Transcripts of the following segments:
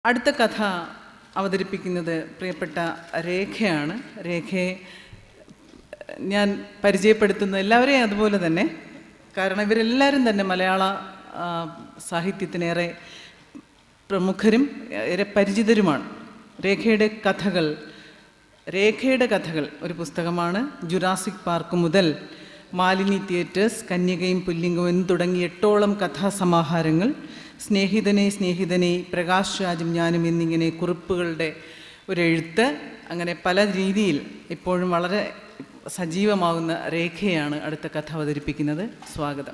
അടുത്ത കഥ അവതരിപ്പിക്കുന്നത് പ്രിയപ്പെട്ട രേഖയാണ് രേഖയെ ഞാൻ പരിചയപ്പെടുത്തുന്ന എല്ലാവരെയും അതുപോലെ തന്നെ കാരണം ഇവരെല്ലാവരും തന്നെ മലയാള ആ, സാഹിത്യത്തിനേറെ പ്രമുഖരും ഏറെ പരിചിതരുമാണ് രേഖയുടെ കഥകൾ രേഖയുടെ കഥകൾ ഒരു പുസ്തകമാണ് ജുറാസിക് പാർക്ക് മുതൽ മാലിനി തിയേറ്റേഴ്സ് കന്യകയും പുല്ലിംഗവും എന്ന് തുടങ്ങി എട്ടോളം കഥാസമാഹാരങ്ങൾ സ്നേഹിതനെ സ്നേഹിതനെ പ്രകാശ് രാജും ഞാനും എന്നിങ്ങനെ കുറിപ്പുകളുടെ ഒരു എഴുത്ത് അങ്ങനെ പല രീതിയിൽ ഇപ്പോഴും വളരെ സജീവമാകുന്ന രേഖയാണ് അടുത്ത കഥ അവതരിപ്പിക്കുന്നത് സ്വാഗതം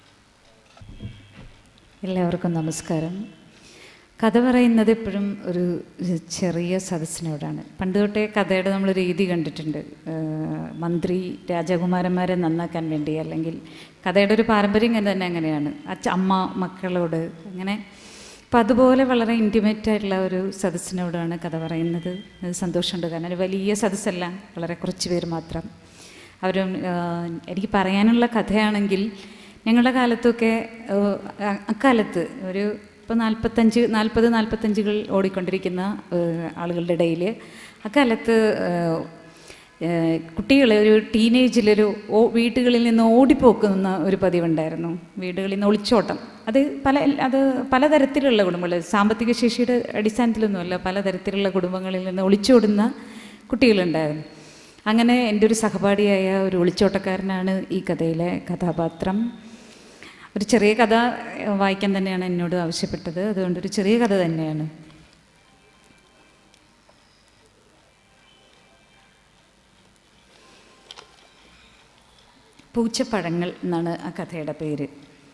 എല്ലാവർക്കും നമസ്കാരം കഥ പറയുന്നത് എപ്പോഴും ഒരു ചെറിയ സദസ്സിനോടാണ് പണ്ട് തൊട്ടേ കഥയുടെ നമ്മൾ രീതി കണ്ടിട്ടുണ്ട് ഏഹ് മന്ത്രി രാജകുമാരന്മാരെ നന്നാക്കാൻ വേണ്ടി അല്ലെങ്കിൽ കഥയുടെ ഒരു പാരമ്പര്യം ഇങ്ങനെ തന്നെ അങ്ങനെയാണ് അച്ഛ അമ്മ മക്കളോട് അങ്ങനെ അപ്പം അതുപോലെ വളരെ ഇൻറ്റിമേറ്റ് ആയിട്ടുള്ള ഒരു സദസ്സിനോടാണ് കഥ പറയുന്നത് അത് സന്തോഷമുണ്ട് കാരണം ഒരു വലിയ സദസ്സല്ല വളരെ കുറച്ച് പേര് മാത്രം അവർ എനിക്ക് പറയാനുള്ള കഥയാണെങ്കിൽ ഞങ്ങളുടെ കാലത്തൊക്കെ ഏഹ്, അ- അക്കാലത്ത് ഒരു ഇപ്പോൾ നാൽപ്പത്തഞ്ച് നാൽപ്പത് നാൽപ്പത്തഞ്ചുകൾ ഓടിക്കൊണ്ടിരിക്കുന്ന ഏഹ്, ആളുകളുടെ ഇടയിൽ അക്കാലത്ത് കുട്ടികൾ ഒരു ടീനേജിലൊരു ഓ വീടുകളിൽ നിന്ന് ഓടിപ്പോക്കുന്ന ഒരു പതിവുണ്ടായിരുന്നു വീടുകളിൽ നിന്ന് ഒളിച്ചോട്ടം അത് പല അത് പലതരത്തിലുള്ള കുടുംബങ്ങൾ സാമ്പത്തിക ശേഷിയുടെ അടിസ്ഥാനത്തിലൊന്നുമല്ല പലതരത്തിലുള്ള കുടുംബങ്ങളിൽ നിന്ന് ഒളിച്ചോടുന്ന കുട്ടികളുണ്ടായിരുന്നു അങ്ങനെ എൻ്റെ ഒരു സഹപാഠിയായ ഒരു ഒളിച്ചോട്ടക്കാരനാണ് ഈ കഥയിലെ കഥാപാത്രം ഒരു ചെറിയ കഥ ഏഹ്, വായിക്കാൻ തന്നെയാണ് എന്നോട് ആവശ്യപ്പെട്ടത് അതുകൊണ്ട് ഒരു ചെറിയ കഥ തന്നെയാണ് പൂച്ചപ്പഴങ്ങൾ എന്നാണ് ആ കഥയുടെ പേര്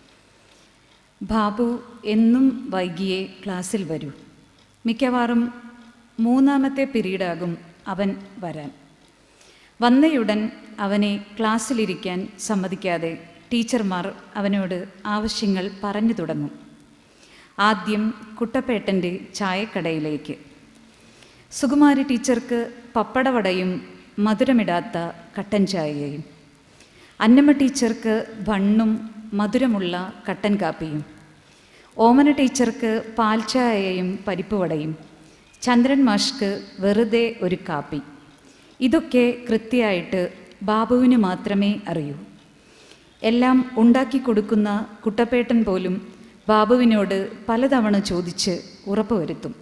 ബാബു എന്നും വൈകിയേ ക്ലാസ്സിൽ വരൂ മിക്കവാറും മൂന്നാമത്തെ പിരീഡാകും അവൻ വരാൻ വന്നയുടൻ അവനെ ക്ലാസ്സിലിരിക്കാൻ സമ്മതിക്കാതെ ടീച്ചർമാർ അവനോട് ആവശ്യങ്ങൾ പറഞ്ഞു തുടങ്ങും ആദ്യം കുട്ടപ്പേട്ടൻ്റെ ചായക്കടയിലേക്ക് സുകുമാരി ടീച്ചർക്ക് പപ്പടവടയും മധുരമിടാത്ത കട്ടൻ ചായയും അന്നമ്മ ടീച്ചർക്ക് ബണ്ണും മധുരമുള്ള കട്ടൻ കാപ്പിയും ഓമന ടീച്ചർക്ക് പാൽച്ചായയും പരിപ്പുവടയും ചന്ദ്രൻ മാഷ്ക്ക് വെറുതെ ഒരു കാപ്പി ഇതൊക്കെ കൃത്യമായിട്ട് ബാബുവിന് മാത്രമേ അറിയൂ എല്ലാം ഉണ്ടാക്കി കൊടുക്കുന്ന കുട്ടപ്പേട്ടൻ പോലും ബാബുവിനോട് പലതവണ ചോദിച്ച് ഉറപ്പുവരുത്തും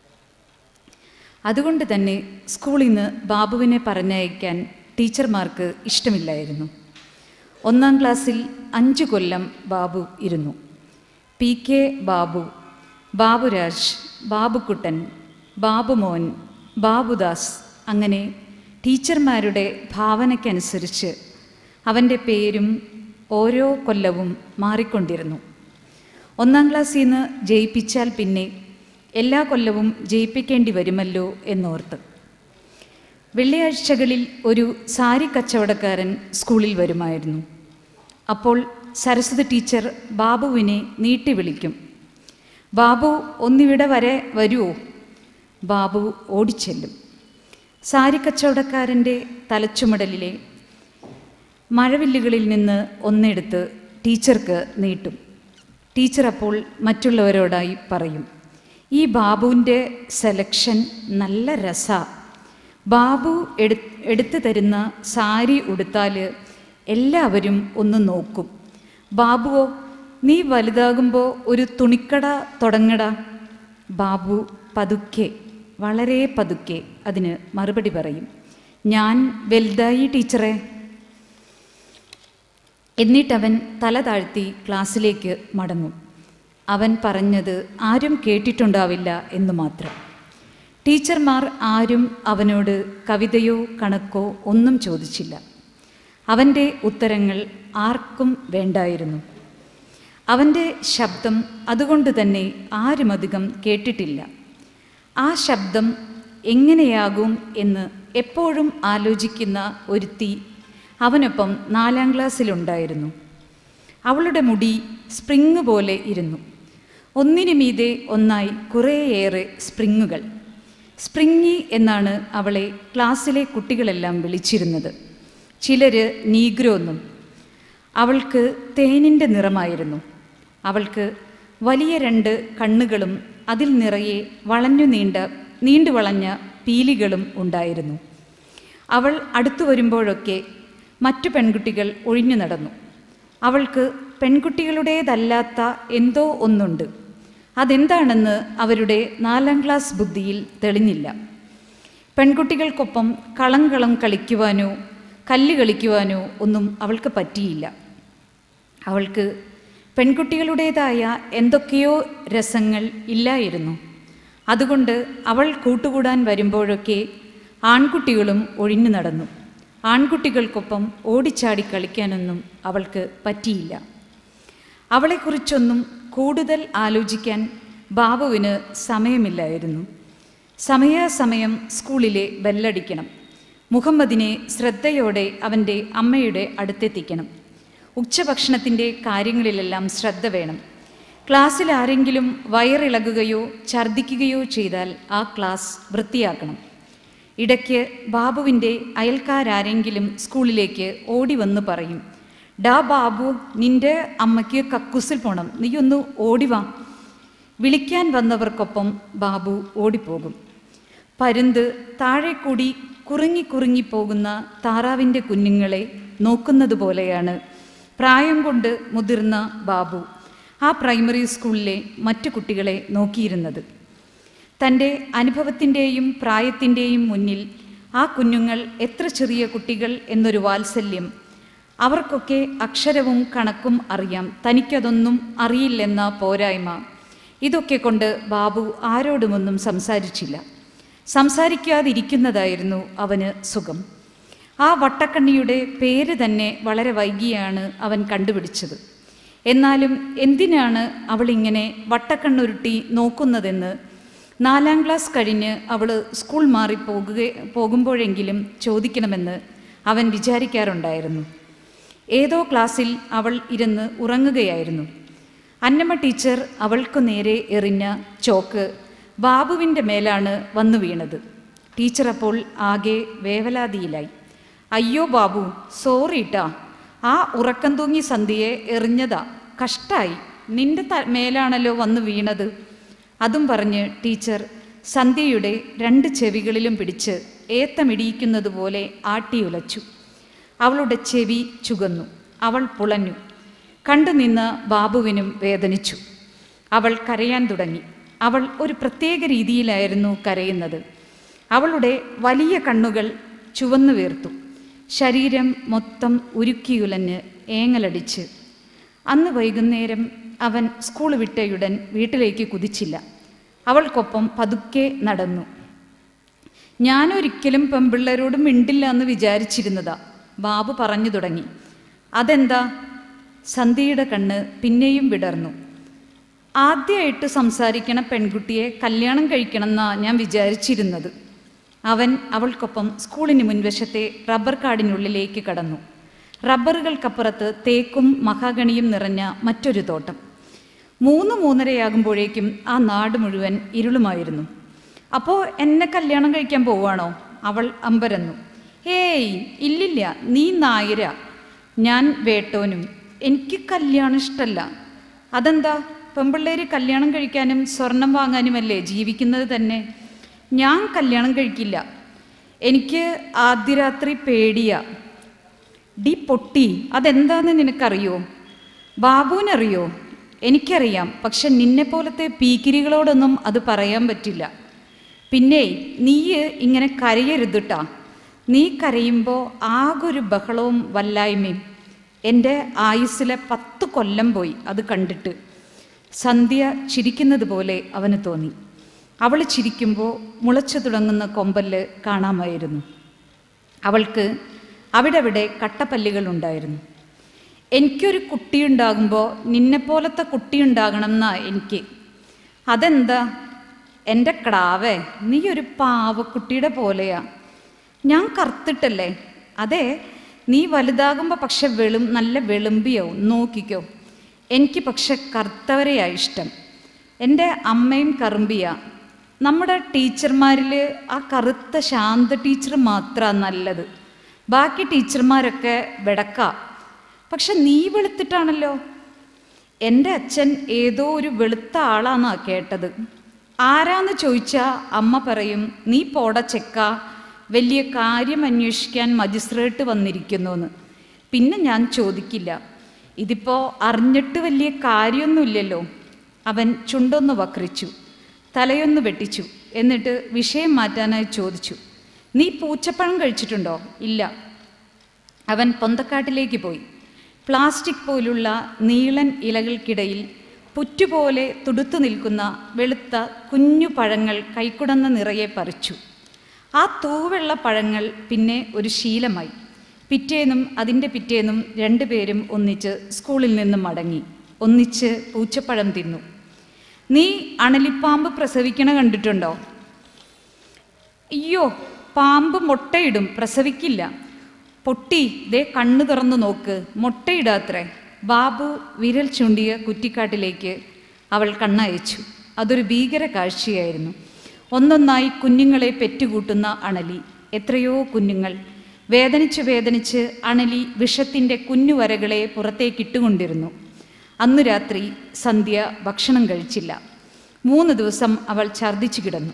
അതുകൊണ്ട് തന്നെ സ്കൂളിൽ നിന്ന് ബാബുവിനെ പറഞ്ഞയക്കാൻ ടീച്ചർമാർക്ക് ഇഷ്ടമില്ലായിരുന്നു ഒന്നാം ക്ലാസ്സിൽ അഞ്ചു കൊല്ലം ബാബു ഇരുന്നു പി കെ ബാബു ബാബുരാജ് ബാബുക്കുട്ടൻ ബാബുമോൻ ബാബുദാസ് അങ്ങനെ ടീച്ചർമാരുടെ ഭാവനയ്ക്കനുസരിച്ച് അവൻ്റെ പേരും ഓരോ കൊല്ലവും മാറിക്കൊണ്ടിരുന്നു ഒന്നാം ക്ലാസ്സിൽ നിന്ന് ജയിപ്പിച്ചാൽ പിന്നെ എല്ലാ കൊല്ലവും ജയിപ്പിക്കേണ്ടി വരുമല്ലോ എന്നോർത്ത് വെള്ളിയാഴ്ചകളിൽ ഒരു സാരി കച്ചവടക്കാരൻ സ്കൂളിൽ വരുമായിരുന്നു അപ്പോൾ സരസ്വതി ടീച്ചർ ബാബുവിനെ നീട്ടി വിളിക്കും ബാബു ഒന്നിവിടെ വരെ വരുമോ ബാബു ഓടിച്ചെല്ലും സാരി കച്ചവടക്കാരൻ്റെ തലച്ചുമടലിലെ മഴവില്ലുകളിൽ നിന്ന് ഒന്നെടുത്ത് ടീച്ചർക്ക് നീട്ടും ടീച്ചർ അപ്പോൾ മറ്റുള്ളവരോടായി പറയും ഈ ബാബുവിൻ്റെ സെലക്ഷൻ നല്ല രസ ബാബു എടു എടുത്തു തരുന്ന സാരി ഉടുത്താൽ എല്ലാവരും ഒന്ന് നോക്കും ബാബുവോ നീ വലുതാകുമ്പോൾ ഒരു തുണിക്കട തുടങ്ങടാ ബാബു പതുക്കെ വളരെ പതുക്കെ അതിന് മറുപടി പറയും ഞാൻ വലുതായി ടീച്ചറെ എന്നിട്ടവൻ തല താഴ്ത്തി ക്ലാസ്സിലേക്ക് മടങ്ങും അവൻ പറഞ്ഞത് ആരും കേട്ടിട്ടുണ്ടാവില്ല എന്ന് മാത്രം ടീച്ചർമാർ ആരും അവനോട് കവിതയോ കണക്കോ ഒന്നും ചോദിച്ചില്ല അവൻ്റെ ഉത്തരങ്ങൾ ആർക്കും വേണ്ടായിരുന്നു അവൻ്റെ ശബ്ദം അതുകൊണ്ട് തന്നെ ആരും അധികം കേട്ടിട്ടില്ല ആ ശബ്ദം എങ്ങനെയാകും എന്ന് എപ്പോഴും ആലോചിക്കുന്ന ഒരുത്തി അവനൊപ്പം നാലാം ക്ലാസ്സിലുണ്ടായിരുന്നു അവളുടെ മുടി സ്പ്രിങ് പോലെ ഇരുന്നു ഒന്നിനു മീതെ ഒന്നായി കുറേയേറെ സ്പ്രിങ്ങുകൾ സ്പ്രിങ്ങി എന്നാണ് അവളെ ക്ലാസ്സിലെ കുട്ടികളെല്ലാം വിളിച്ചിരുന്നത് ചിലര് നീഗ്രോ എന്നും അവൾക്ക് തേനിൻ്റെ നിറമായിരുന്നു അവൾക്ക് വലിയ രണ്ട് കണ്ണുകളും അതിൽ നിറയെ വളഞ്ഞു നീണ്ട നീണ്ടു വളഞ്ഞ പീലികളും ഉണ്ടായിരുന്നു അവൾ അടുത്തു വരുമ്പോഴൊക്കെ മറ്റു പെൺകുട്ടികൾ ഒഴിഞ്ഞു നടന്നു അവൾക്ക് പെൺകുട്ടികളുടേതല്ലാത്ത എന്തോ ഒന്നുണ്ട് അതെന്താണെന്ന് അവരുടെ നാലാം ക്ലാസ് ബുദ്ധിയിൽ തെളിഞ്ഞില്ല പെൺകുട്ടികൾക്കൊപ്പം കളം കളം കളിക്കുവാനോ കല്ല് കളിക്കുവാനോ ഒന്നും അവൾക്ക് പറ്റിയില്ല അവൾക്ക് പെൺകുട്ടികളുടേതായ എന്തൊക്കെയോ രസങ്ങൾ ഇല്ലായിരുന്നു അതുകൊണ്ട് അവൾ കൂട്ടുകൂടാൻ വരുമ്പോഴൊക്കെ ആൺകുട്ടികളും ഒഴിഞ്ഞു നടന്നു ആൺകുട്ടികൾക്കൊപ്പം ഓടിച്ചാടി കളിക്കാനൊന്നും അവൾക്ക് പറ്റിയില്ല അവളെക്കുറിച്ചൊന്നും കൂടുതൽ ആലോചിക്കാൻ ബാബുവിന് സമയമില്ലായിരുന്നു സമയാസമയം സ്കൂളിലെ ബെല്ലടിക്കണം മുഹമ്മദിനെ ശ്രദ്ധയോടെ അവൻ്റെ അമ്മയുടെ അടുത്തെത്തിക്കണം ഉച്ചഭക്ഷണത്തിൻ്റെ കാര്യങ്ങളിലെല്ലാം ശ്രദ്ധ വേണം ക്ലാസ്സിൽ ആരെങ്കിലും വയറിളകുകയോ ഛർദ്ദിക്കുകയോ ചെയ്താൽ ആ ക്ലാസ് വൃത്തിയാക്കണം ഇടയ്ക്ക് ബാബുവിൻ്റെ അയൽക്കാരാരെങ്കിലും സ്കൂളിലേക്ക് ഓടി വന്ന് പറയും ഡാ ബാബു നിന്റെ അമ്മയ്ക്ക് കക്കൂസിൽ പോണം നീ ഒന്ന് ഓടിവാ വിളിക്കാൻ വന്നവർക്കൊപ്പം ബാബു ഓടിപ്പോകും പരുന്ത് താഴെ കൂടി കുറുങ്ങി കുറുങ്ങി പോകുന്ന താറാവിൻ്റെ കുഞ്ഞുങ്ങളെ നോക്കുന്നത് പോലെയാണ് പ്രായം കൊണ്ട് മുതിർന്ന ബാബു ആ പ്രൈമറി സ്കൂളിലെ മറ്റു കുട്ടികളെ നോക്കിയിരുന്നത് തൻ്റെ അനുഭവത്തിൻ്റെയും പ്രായത്തിൻ്റെയും മുന്നിൽ ആ കുഞ്ഞുങ്ങൾ എത്ര ചെറിയ കുട്ടികൾ എന്നൊരു വാത്സല്യം അവർക്കൊക്കെ അക്ഷരവും കണക്കും അറിയാം തനിക്കതൊന്നും അറിയില്ലെന്ന പോരായ്മ ഇതൊക്കെ കൊണ്ട് ബാബു ആരോടുമൊന്നും സംസാരിച്ചില്ല സംസാരിക്കാതിരിക്കുന്നതായിരുന്നു അവന് സുഖം ആ വട്ടക്കണ്ണിയുടെ പേര് തന്നെ വളരെ വൈകിയാണ് അവൻ കണ്ടുപിടിച്ചത് എന്നാലും എന്തിനാണ് അവളിങ്ങനെ വട്ടക്കണ്ണുരുട്ടി നോക്കുന്നതെന്ന് നാലാം ക്ലാസ് കഴിഞ്ഞ് അവൾ സ്കൂൾ മാറി പോകുക പോകുമ്പോഴെങ്കിലും ചോദിക്കണമെന്ന് അവൻ വിചാരിക്കാറുണ്ടായിരുന്നു ഏതോ ക്ലാസ്സിൽ അവൾ ഇരുന്ന് ഉറങ്ങുകയായിരുന്നു അന്നമ്മ ടീച്ചർ അവൾക്കു നേരെ എറിഞ്ഞ ചോക്ക് ബാബുവിൻ്റെ മേലാണ് വന്നു വീണത് ടീച്ചർ അപ്പോൾ ആകെ വേവലാതിയിലായി അയ്യോ ബാബു സോറി ട്ടാ ആ ഉറക്കം തൂങ്ങി സന്ധ്യയെ എറിഞ്ഞതാ കഷ്ടായി നിന്റെ ത മേലാണല്ലോ വന്നു വീണത് അതും പറഞ്ഞ് ടീച്ചർ സന്ധ്യയുടെ രണ്ട് ചെവികളിലും പിടിച്ച് ഏത്തമിടിയിക്കുന്നത് പോലെ ആട്ടിയുലച്ചു അവളുടെ ചെവി ചുകന്നു അവൾ പുളഞ്ഞു കണ്ടുനിന്ന ബാബുവിനും വേദനിച്ചു അവൾ കരയാൻ തുടങ്ങി അവൾ ഒരു പ്രത്യേക രീതിയിലായിരുന്നു കരയുന്നത് അവളുടെ വലിയ കണ്ണുകൾ ചുവന്നു വീർത്തു ശരീരം മൊത്തം ഉരുക്കിയുലഞ്ഞ് ഏങ്ങലടിച്ച് അന്ന് വൈകുന്നേരം അവൻ സ്കൂൾ വിട്ടയുടൻ വീട്ടിലേക്ക് കുതിച്ചില്ല അവൾക്കൊപ്പം പതുക്കെ നടന്നു ഞാനൊരിക്കലും പെമ്പിള്ളേരോട് മിണ്ടില്ല എന്ന് വിചാരിച്ചിരുന്നതാ ബാബു പറഞ്ഞു തുടങ്ങി അതെന്താ സന്ധ്യയുടെ കണ്ണ് പിന്നെയും വിടർന്നു ആദ്യമായിട്ട് സംസാരിക്കണ പെൺകുട്ടിയെ കല്യാണം കഴിക്കണമെന്നാ ഞാൻ വിചാരിച്ചിരുന്നത് അവൻ അവൾക്കൊപ്പം സ്കൂളിന് മുൻവശത്തെ റബ്ബർ കാടിനുള്ളിലേക്ക് കടന്നു റബ്ബറുകൾക്കപ്പുറത്ത് തേക്കും മഹാഗണിയും നിറഞ്ഞ മറ്റൊരു തോട്ടം മൂന്ന് മൂന്നരയാകുമ്പോഴേക്കും ആ നാട് മുഴുവൻ ഇരുളുമായിരുന്നു അപ്പോൾ എന്നെ കല്യാണം കഴിക്കാൻ പോവാണോ അവൾ അമ്പരന്നു ഏയ് ഇല്ലില്ല നീ നായര ഞാൻ വേട്ടോനും എനിക്ക് കല്യാണം ഇഷ്ടമല്ല അതെന്താ പെമ്പിള്ളേര് കല്യാണം കഴിക്കാനും സ്വർണം വാങ്ങാനുമല്ലേ ജീവിക്കുന്നത് തന്നെ ഞാൻ കല്യാണം കഴിക്കില്ല എനിക്ക് ആദ്യ രാത്രി പേടിയാ ഡി പൊട്ടി അതെന്താന്ന് നിനക്കറിയോ ബാബുവിനറിയോ എനിക്കറിയാം പക്ഷെ നിന്നെ പോലത്തെ പീക്കിരികളോടൊന്നും അത് പറയാൻ പറ്റില്ല പിന്നെ നീ ഇങ്ങനെ കരയരുതിട്ടാ നീ കരയുമ്പോൾ ആകൊരു ബഹളവും വല്ലായ്മയും എൻ്റെ ആയുസ്സിലെ പത്ത് കൊല്ലം പോയി അത് കണ്ടിട്ട് സന്ധ്യ ചിരിക്കുന്നത് പോലെ അവന് തോന്നി അവൾ ചിരിക്കുമ്പോൾ മുളച്ചു തുടങ്ങുന്ന കൊമ്പല് കാണാമായിരുന്നു അവൾക്ക് അവിടെ അവിടെ കട്ടപ്പല്ലുകൾ ഉണ്ടായിരുന്നു എനിക്കൊരു കുട്ടിയുണ്ടാകുമ്പോൾ നിന്നെപ്പോലത്തെ കുട്ടിയുണ്ടാകണം എന്നാ എനിക്ക് അതെന്താ എൻ്റെ ക്ടാവേ നീ ഒരു പാവക്കുട്ടിയുടെ പോലെയാ ഞാൻ കറുത്തിട്ടല്ലേ അതെ നീ വലുതാകുമ്പോൾ പക്ഷെ വെളും നല്ല വെളുമ്പിയാവും നോക്കിക്കോ എനിക്ക് പക്ഷെ കറുത്തവരെയാ ഇഷ്ടം എൻ്റെ അമ്മയും കറുമ്പിയാ നമ്മുടെ ടീച്ചർമാരിൽ ആ കറുത്ത ശാന്ത ടീച്ചർ മാത്രമാണ് നല്ലത് ബാക്കി ടീച്ചർമാരൊക്കെ വെടക്ക പക്ഷെ നീ വെളുത്തിട്ടാണല്ലോ എൻ്റെ അച്ഛൻ ഏതോ ഒരു വെളുത്ത ആളാന്നാ കേട്ടത് ആരാന്ന് ചോദിച്ചാൽ അമ്മ പറയും നീ പോട ചെക്ക വലിയ കാര്യം അന്വേഷിക്കാൻ മജിസ്ട്രേറ്റ് വന്നിരിക്കുന്നു എന്ന് പിന്നെ ഞാൻ ചോദിക്കില്ല ഇതിപ്പോൾ അറിഞ്ഞിട്ട് വലിയ കാര്യമൊന്നുമില്ലല്ലോ അവൻ ചുണ്ടൊന്ന് വക്രിച്ചു തലയൊന്ന് വെട്ടിച്ചു എന്നിട്ട് വിഷയം മാറ്റാനായി ചോദിച്ചു നീ പൂച്ചപ്പഴം കഴിച്ചിട്ടുണ്ടോ ഇല്ല അവൻ പൊന്തക്കാട്ടിലേക്ക് പോയി പ്ലാസ്റ്റിക് പോലുള്ള നീളൻ ഇലകൾക്കിടയിൽ പുറ്റുപോലെ തുടുത്തു നിൽക്കുന്ന വെളുത്ത കുഞ്ഞു പഴങ്ങൾ കൈക്കുടന്ന നിറയെ പറിച്ചു ആ തൂവെള്ള പഴങ്ങൾ പിന്നെ ഒരു ശീലമായി പിറ്റേന്നും അതിൻ്റെ പിറ്റേന്നും രണ്ടുപേരും ഒന്നിച്ച് സ്കൂളിൽ നിന്നും മടങ്ങി ഒന്നിച്ച് പൂച്ചപ്പഴം തിന്നു നീ അണലിപ്പാമ്പ് പ്രസവിക്കണ കണ്ടിട്ടുണ്ടോ അയ്യോ പാമ്പ് മുട്ടയിടും പ്രസവിക്കില്ല പൊട്ടി ദേ കണ്ണു തുറന്നു നോക്ക് മുട്ടയിടാത്രേ ബാബു വിരൽ ചൂണ്ടിയ കുറ്റിക്കാട്ടിലേക്ക് അവൾ കണ്ണയച്ചു അതൊരു ഭീകര കാഴ്ചയായിരുന്നു ഒന്നൊന്നായി കുഞ്ഞുങ്ങളെ പെറ്റുകൂട്ടുന്ന അണലി എത്രയോ കുഞ്ഞുങ്ങൾ വേദനിച്ച് വേദനിച്ച് അണലി വിഷത്തിൻ്റെ കുഞ്ഞുവരകളെ പുറത്തേക്കിട്ടുകൊണ്ടിരുന്നു അന്നു രാത്രി സന്ധ്യ ഭക്ഷണം കഴിച്ചില്ല മൂന്ന് ദിവസം അവൾ ഛർദ്ദിച്ചു കിടന്നു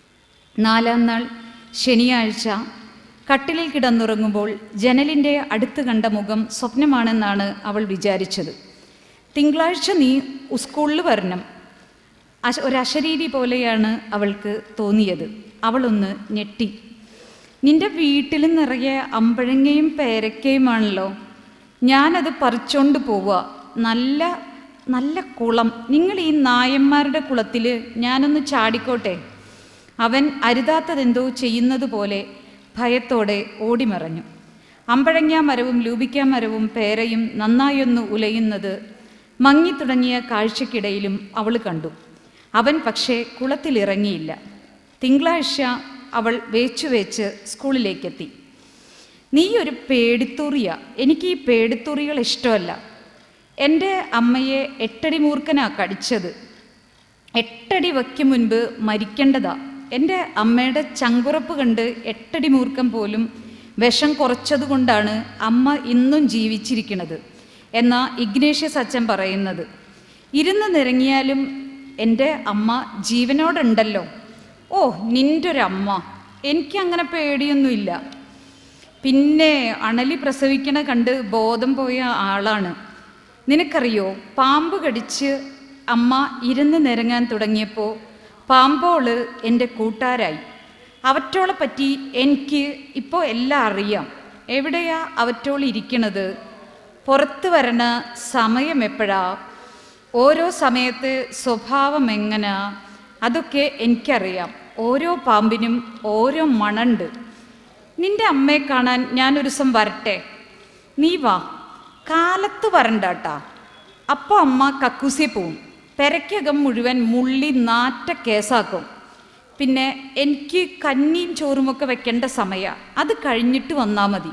നാലാം നാൾ ശനിയാഴ്ച കട്ടിലിൽ കിടന്നുറങ്ങുമ്പോൾ ജനലിൻ്റെ അടുത്ത് കണ്ട മുഖം സ്വപ്നമാണെന്നാണ് അവൾ വിചാരിച്ചത് തിങ്കളാഴ്ച നീ സ്കൂളിൽ വരണം അശ ഒരശരീരി പോലെയാണ് അവൾക്ക് തോന്നിയത് അവളൊന്ന് ഞെട്ടി നിന്റെ വീട്ടിൽ നിറയെ അമ്പഴങ്ങയും പേരക്കയുമാണല്ലോ ഞാനത് പറിച്ചോണ്ട് പോവുക നല്ല നല്ല കുളം നിങ്ങൾ ഈ നായന്മാരുടെ കുളത്തിൽ ഞാനൊന്ന് ചാടിക്കോട്ടെ അവൻ അരുതാത്തതെന്തോ ചെയ്യുന്നത് പോലെ ഭയത്തോടെ ഓടിമറഞ്ഞു അമ്പഴങ്ങ മരവും ലൂപിക്ക മരവും പേരയും നന്നായൊന്ന് ഉലയുന്നത് മങ്ങിത്തുടങ്ങിയ കാഴ്ചക്കിടയിലും അവൾ കണ്ടു അവൻ പക്ഷേ കുളത്തിലിറങ്ങിയില്ല തിങ്കളാഴ്ച അവൾ വേച്ചു വേച്ച് സ്കൂളിലേക്കെത്തി നീ ഒരു പേടിത്തൂറിയ എനിക്ക് ഈ പേടിത്തൂറികൾ ഇഷ്ടമല്ല എൻ്റെ അമ്മയെ എട്ടടി മൂർഖനാ കടിച്ചത് എട്ടടി വയ്ക്ക് മുൻപ് മരിക്കേണ്ടതാ എൻ്റെ അമ്മയുടെ ചങ്കുറപ്പ് കണ്ട് എട്ടടി മൂർഖം പോലും വിഷം കുറച്ചതുകൊണ്ടാണ് അമ്മ ഇന്നും ജീവിച്ചിരിക്കുന്നത് എന്നാ ഇഗ്നേഷ്യസ് അച്ഛൻ പറയുന്നത് ഇരുന്ന് നിരങ്ങിയാലും എൻ്റെ അമ്മ ജീവനോടുണ്ടല്ലോ ഓ നിൻ്റെ ഒരു അമ്മ എനിക്കങ്ങനെ പേടിയൊന്നുമില്ല പിന്നെ അണലി പ്രസവിക്കണ കണ്ട് ബോധം പോയ ആളാണ് നിനക്കറിയോ പാമ്പ് കടിച്ച് അമ്മ ഇരുന്ന് നിരങ്ങാൻ തുടങ്ങിയപ്പോൾ പാമ്പോള് എൻ്റെ കൂട്ടാരായി അവറ്റോളെ പറ്റി എനിക്ക് ഇപ്പോൾ എല്ലാം അറിയാം എവിടെയാ അവറ്റോൾ ഇരിക്കണത് പുറത്ത് വരണ സമയം എപ്പോഴാ ഓരോ സമയത്ത് സ്വഭാവം എങ്ങനാ അതൊക്കെ എനിക്കറിയാം ഓരോ പാമ്പിനും ഓരോ മണുണ്ട് നിന്റെ അമ്മയെ കാണാൻ ഞാനൊരു ദിവസം വരട്ടെ നീ വാ കാലത്ത് വരണ്ടാട്ടാ അപ്പോൾ അമ്മ കക്കൂസി പോവും പെരയ്ക്കകം മുഴുവൻ മുള്ളി നാറ്റ കേസാക്കും പിന്നെ എനിക്ക് കഞ്ഞിയും ചോറുമൊക്കെ വെക്കേണ്ട സമയമാണ് അത് കഴിഞ്ഞിട്ട് വന്നാൽ മതി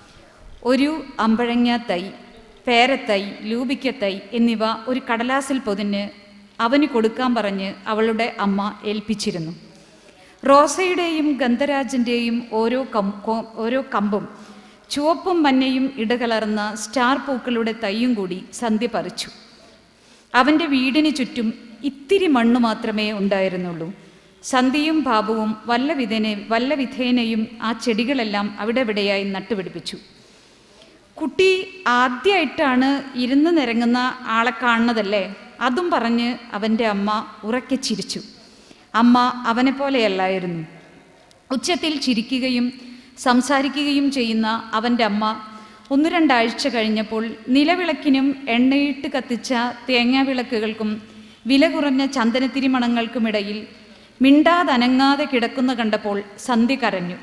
ഒരു അമ്പഴങ്ങ തൈ പേരത്തൈ ലൂപിക്കത്തൈ എന്നിവ ഒരു കടലാസിൽ പൊതിഞ്ഞ് അവന് കൊടുക്കാൻ പറഞ്ഞ് അവളുടെ അമ്മ ഏൽപ്പിച്ചിരുന്നു റോസയുടെയും ഗന്ധരാജൻ്റെയും ഓരോ കം കോ- ഓരോ കമ്പും ചുവപ്പും മഞ്ഞയും ഇടകലർന്ന സ്റ്റാർ പൂക്കളുടെ തൈയും കൂടി സന്ധ്യ പറിച്ചു അവൻ്റെ വീടിന് ചുറ്റും ഇത്തിരി മണ്ണ് മാത്രമേ ഉണ്ടായിരുന്നുള്ളൂ സന്ധ്യയും ബാബുവും വല്ല വിധേനെ വല്ല വിധേനയും ആ ചെടികളെല്ലാം അവിടെ ഇവിടെയായി നട്ടുപിടിപ്പിച്ചു കുട്ടി ആദ്യമായിട്ടാണ് ഇരുന്ന് നിരങ്ങുന്ന ആളെ കാണുന്നതല്ലേ അതും പറഞ്ഞ് അവൻ്റെ അമ്മ ഉറക്കെ ചിരിച്ചു അമ്മ അവനെ പോലെയല്ലായിരുന്നു ഉച്ചത്തിൽ ചിരിക്കുകയും സംസാരിക്കുകയും ചെയ്യുന്ന അവൻ്റെ അമ്മ ഒന്ന് രണ്ടാഴ്ച കഴിഞ്ഞപ്പോൾ നിലവിളക്കിനും എണ്ണയിട്ട് കത്തിച്ച തേങ്ങാവിളക്കുകൾക്കും വില കുറഞ്ഞ ചന്ദനത്തിരി മണങ്ങൾക്കുമിടയിൽ മിണ്ടാതനങ്ങാതെ കിടക്കുന്ന കണ്ടപ്പോൾ സന്ധ്യ കരഞ്ഞു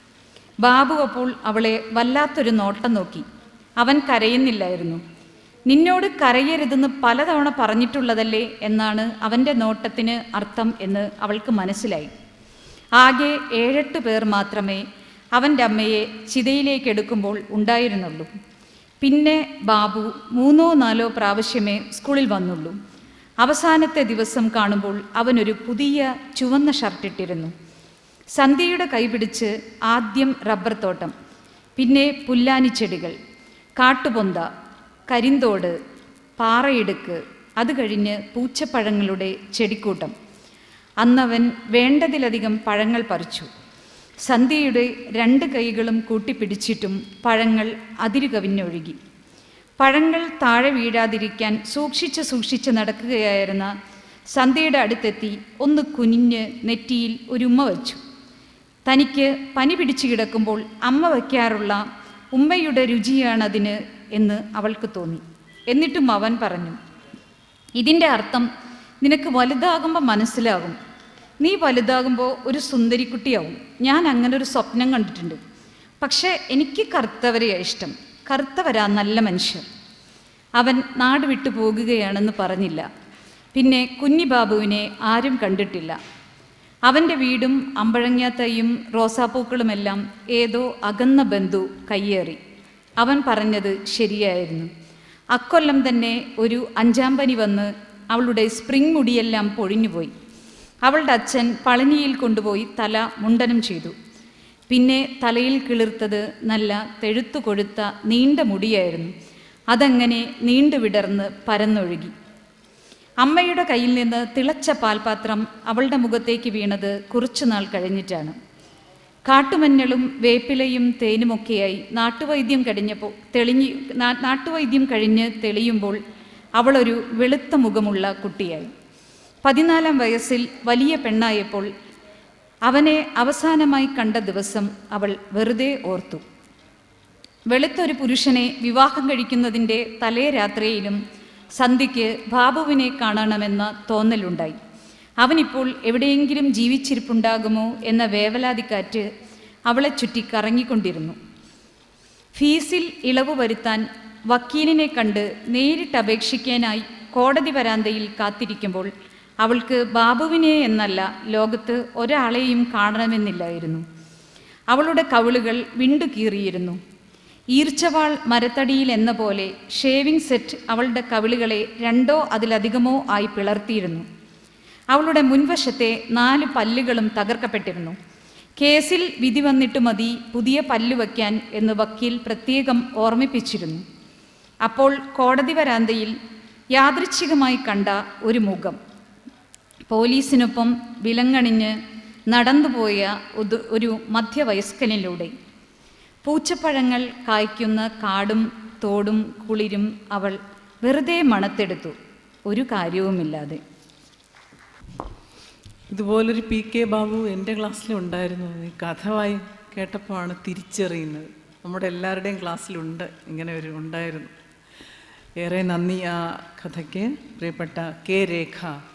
ബാബു അപ്പോൾ അവളെ വല്ലാത്തൊരു നോട്ടം നോക്കി അവൻ കരയുന്നില്ലായിരുന്നു നിന്നോട് കരയരുതെന്ന് പലതവണ പറഞ്ഞിട്ടുള്ളതല്ലേ എന്നാണ് അവൻ്റെ നോട്ടത്തിന് അർത്ഥം എന്ന് അവൾക്ക് മനസ്സിലായി ആകെ ഏഴെട്ട് പേർ മാത്രമേ അവൻ്റെ അമ്മയെ ചിതയിലേക്ക് എടുക്കുമ്പോൾ ഉണ്ടായിരുന്നുള്ളൂ പിന്നെ ബാബു മൂന്നോ നാലോ പ്രാവശ്യമേ സ്കൂളിൽ വന്നുള്ളൂ അവസാനത്തെ ദിവസം കാണുമ്പോൾ അവനൊരു പുതിയ ചുവന്ന ഷർട്ടിട്ടിരുന്നു സന്ധ്യയുടെ കൈപിടിച്ച് ആദ്യം റബ്ബർ തോട്ടം പിന്നെ പുല്ലാനിച്ചെടികൾ കാട്ടുപൊന്ത കരിന്തോട് പാറയിടുക്ക് അത് കഴിഞ്ഞ് പൂച്ചപ്പഴങ്ങളുടെ ചെടിക്കൂട്ടം അന്നവൻ വേണ്ടതിലധികം പഴങ്ങൾ പറിച്ചു സന്ധ്യയുടെ രണ്ട് കൈകളും കൂട്ടിപ്പിടിച്ചിട്ടും പഴങ്ങൾ അതിരു കവിഞ്ഞൊഴുകി പഴങ്ങൾ താഴെ വീഴാതിരിക്കാൻ സൂക്ഷിച്ച് സൂക്ഷിച്ച് നടക്കുകയായിരുന്ന സന്ധ്യയുടെ അടുത്തെത്തി ഒന്ന് കുനിഞ്ഞ് നെറ്റിയിൽ ഒരു ഉമ്മ വച്ചു തനിക്ക് പനി പിടിച്ചു കിടക്കുമ്പോൾ അമ്മ വയ്ക്കാറുള്ള ഉമ്മയുടെ രുചിയാണതിന് എന്ന് അവൾക്ക് തോന്നി എന്നിട്ടും അവൻ പറഞ്ഞു ഇതിൻ്റെ അർത്ഥം നിനക്ക് വലുതാകുമ്പോൾ മനസ്സിലാകും നീ വലുതാകുമ്പോൾ ഒരു സുന്ദരിക്കുട്ടിയാവും ഞാൻ അങ്ങനെ ഒരു സ്വപ്നം കണ്ടിട്ടുണ്ട് പക്ഷേ എനിക്ക് കറുത്തവരെയാണ് ഇഷ്ടം കറുത്തവരാ നല്ല മനുഷ്യർ അവൻ നാട് വിട്ടു പോകുകയാണെന്ന് പറഞ്ഞില്ല പിന്നെ കുഞ്ഞിബാബുവിനെ ആരും കണ്ടിട്ടില്ല അവൻ്റെ വീടും അമ്പഴങ്ങാത്തയും റോസാപ്പൂക്കളുമെല്ലാം ഏതോ അകന്ന ബന്ധു കയ്യേറി അവൻ പറഞ്ഞത് ശരിയായിരുന്നു അക്കൊല്ലം തന്നെ ഒരു അഞ്ചാം പനി വന്ന് അവളുടെ സ്പ്രിംഗ് മുടിയെല്ലാം പൊഴിഞ്ഞുപോയി അവളുടെ അച്ഛൻ പളനിയിൽ കൊണ്ടുപോയി തല മുണ്ടനം ചെയ്തു പിന്നെ തലയിൽ കിളിർത്തത് നല്ല തെഴുത്തു കൊഴുത്ത നീണ്ട മുടിയായിരുന്നു അതങ്ങനെ നീണ്ടു വിടർന്ന് പരന്നൊഴുകി അമ്മയുടെ കയ്യിൽ നിന്ന് തിളച്ച പാൽപാത്രം അവളുടെ മുഖത്തേക്ക് വീണത് കുറച്ചുനാൾ കഴിഞ്ഞിട്ടാണ് കാട്ടുമഞ്ഞളും വേപ്പിലയും തേനുമൊക്കെയായി നാട്ടുവൈദ്യം കഴിഞ്ഞപ്പോൾ തെളിഞ്ഞ് നാ- നാട്ടുവൈദ്യം കഴിഞ്ഞ് തെളിയുമ്പോൾ അവളൊരു വെളുത്ത മുഖമുള്ള കുട്ടിയായി പതിനാലാം വയസ്സിൽ വലിയ പെണ്ണായപ്പോൾ അവനെ അവസാനമായി കണ്ട ദിവസം അവൾ വെറുതെ ഓർത്തു വെളുത്തൊരു പുരുഷനെ വിവാഹം കഴിക്കുന്നതിൻ്റെ തലേ രാത്രിയിലും സന്ധ്യയ്ക്ക് ബാബുവിനെ കാണണമെന്ന തോന്നലുണ്ടായി അവനിപ്പോൾ എവിടെയെങ്കിലും ജീവിച്ചിരിപ്പുണ്ടാകുമോ എന്ന വേവലാതിക്കാറ്റ് അവളെ ചുറ്റി കറങ്ങിക്കൊണ്ടിരുന്നു ഫീസിൽ ഇളവ് വരുത്താൻ വക്കീലിനെ കണ്ട് നേരിട്ട് അപേക്ഷിക്കാനായി കോടതി വരാന്തയിൽ കാത്തിരിക്കുമ്പോൾ അവൾക്ക് ബാബുവിനെ എന്നല്ല ലോകത്ത് ഒരാളെയും കാണണമെന്നില്ലായിരുന്നു അവളുടെ കവിളുകൾ വിണ്ടുകീറിയിരുന്നു ഈർച്ചവാൾ മരത്തടിയിൽ എന്ന പോലെ ഷേവിംഗ് സെറ്റ് അവളുടെ കവിളുകളെ രണ്ടോ അതിലധികമോ ആയി പിളർത്തിയിരുന്നു അവളുടെ മുൻവശത്തെ നാല് പല്ലുകളും തകർക്കപ്പെട്ടിരുന്നു കേസിൽ വിധി വന്നിട്ട് മതി പുതിയ പല്ല് വയ്ക്കാൻ എന്ന് വക്കീൽ പ്രത്യേകം ഓർമ്മിപ്പിച്ചിരുന്നു അപ്പോൾ കോടതി വരാന്തയിൽ യാദൃച്ഛികമായി കണ്ട ഒരു മുഖം പോലീസിനൊപ്പം വിലങ്ങണിഞ്ഞ് നടന്നുപോയ ഒരു- ഒരു മധ്യവയസ്കനിലൂടെ പൂച്ചപ്പഴങ്ങൾ കായ്ക്കുന്ന കാടും തോടും കുളിരും അവൾ വെറുതെ മണത്തെടുത്തു ഒരു കാര്യവുമില്ലാതെ ഇതുപോലൊരു പി കെ ബാബു എൻ്റെ ക്ലാസ്സിലുണ്ടായിരുന്നു ഈ കഥ വായി കേട്ടപ്പോഴാണ് തിരിച്ചറിയുന്നത് നമ്മുടെ എല്ലാവരുടെയും ക്ലാസ്സിലുണ്ട് ഇങ്ങനെ ഒരു ഉണ്ടായിരുന്നു ഏറെ നന്ദി ആ കഥയ്ക്ക് പ്രിയപ്പെട്ട കെ രേഖ